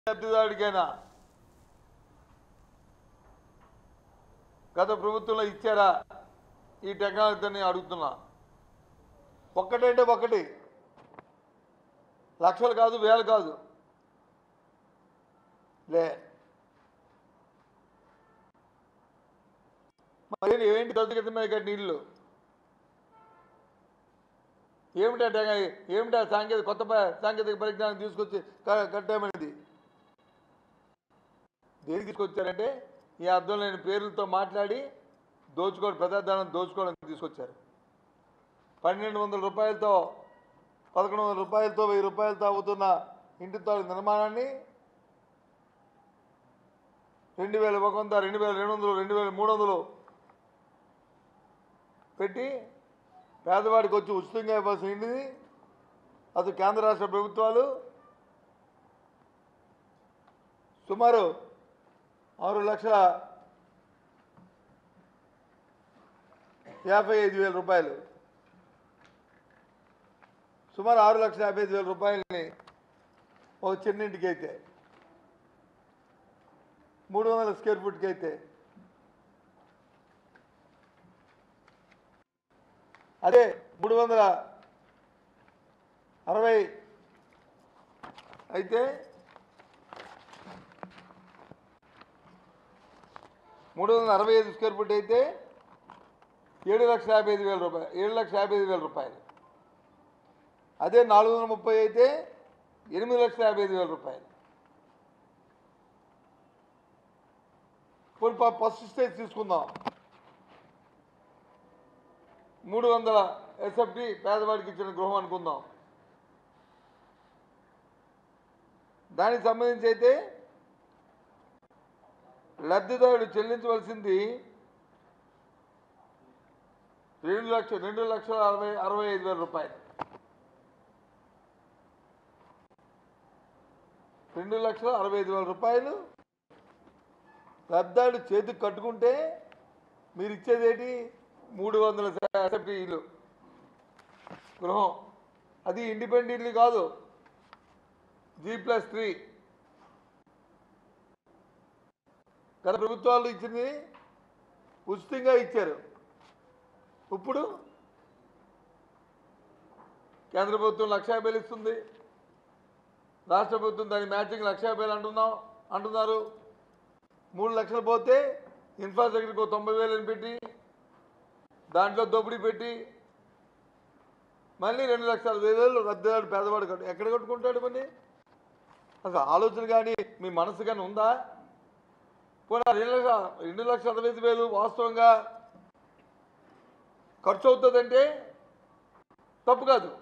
లబ్ధిదారుడికైనా గత ప్రభుత్వంలో ఇచ్చారా ఈ టెక్నాలజీని అడుగుతున్నా ఒక్కటంటే ఒకటి లక్షలు కాదు వేలు కాదు లే మరి ఏంటి దొద్దు క్రితమే కట్టి నీళ్ళు ఏమిటా టెక- ఏమిటా సాంకేతిక కొత్త ప- సాంకేతిక పరిజ్ఞానం తీసుకొచ్చి క- కట్టామనేది దేనికి తీసుకొచ్చారంటే ఈ అర్థం లేని పేర్లతో మాట్లాడి దోచుకోవడం ప్రజాధనం దోచుకోవడం తీసుకొచ్చారు పన్నెండు వందల రూపాయలతో పదకొండు వందల రూపాయలతో వెయ్యి రూపాయలతో అవుతున్న ఇంటి తాలూకు నిర్మాణాన్ని రెండు వేల ఒక వంద రెండు వేల రెండు వందలు రెండు వేల మూడు వందలు పెట్టి పేదవాడికి వచ్చి ఉచితంగా ఇవ్వాల్సిన ఇంటిది అటు కేంద్ర రాష్ట్ర ప్రభుత్వాలు సుమారు ఆరు లక్షల యాభై ఐదు వేల రూపాయలు సుమారు ఆరు లక్షల యాభై ఐదు వేల రూపాయలని ఒక చిన్నింటికి అయితే మూడు వందల స్క్వేర్ ఫుట్కి అయితే అదే మూడు వందల అరవై అయితే మూడు వందల అరవై ఐదు స్క్వేర్ ఫుట్ అయితే ఏడు లక్షల యాభై ఐదు వేల రూపాయలు ఏడు లక్షల యాభై ఐదు వేల రూపాయలు అదే నాలుగు వందల ముప్పై అయితే ఎనిమిది లక్షల యాభై ఐదు వేల రూపాయలు పోనీ ప- ఫస్ట్ స్టేజ్ తీసుకుందాం మూడు వందల ఎస్ఎఫ్టి పేదవాడికి ఇచ్చిన గృహం అనుకుందాం దానికి సంబంధించి అయితే లబ్ధిదారుడు చెల్లించవలసింది రెండు లక్షల రెండు లక్షల అరవై అరవై ఐదు వేల రూపాయలు రెండు లక్షల అరవై ఐదు వేల రూపాయలు లబ్ధాడు చేతికి కట్టుకుంటే మీరు ఇచ్చేది ఏంటి మూడు వందల ఎస్ఎఫ్టీ ఇల్లు గృహం అది ఇండిపెండెంట్ ఇల్లు కాదు జీ ప్లస్ త్రీ గత ప్రభుత్వాలు ఇచ్చింది ఉచితంగా ఇచ్చారు ఇప్పుడు కేంద్ర ప్రభుత్వం లక్ష యాభైలు ఇస్తుంది రాష్ట్ర ప్రభుత్వం దాని మ్యాచింగ్ లక్ష యాభైలు అంటున్నాం అంటున్నారు మూడు లక్షలు పోతే ఇన్ఫ్రాస్ట్రక్చర్కి ఒక తొంభై వేలని పెట్టి దాంట్లో దోపిడీ పెట్టి మళ్ళీ రెండు లక్షల అరవై వేలు రద్దీదాడు పేదవాడు కట్టు ఎక్కడ కట్టుకుంటాడు మరి అసలు ఆలోచన కానీ మీ మనసు కానీ ఉందా పోనీ రెండు లక్షల రెండు లక్షల అరవై ఐదు వేలు వాస్తవంగా ఖర్చు అవుతుందంటే తప్పు కాదు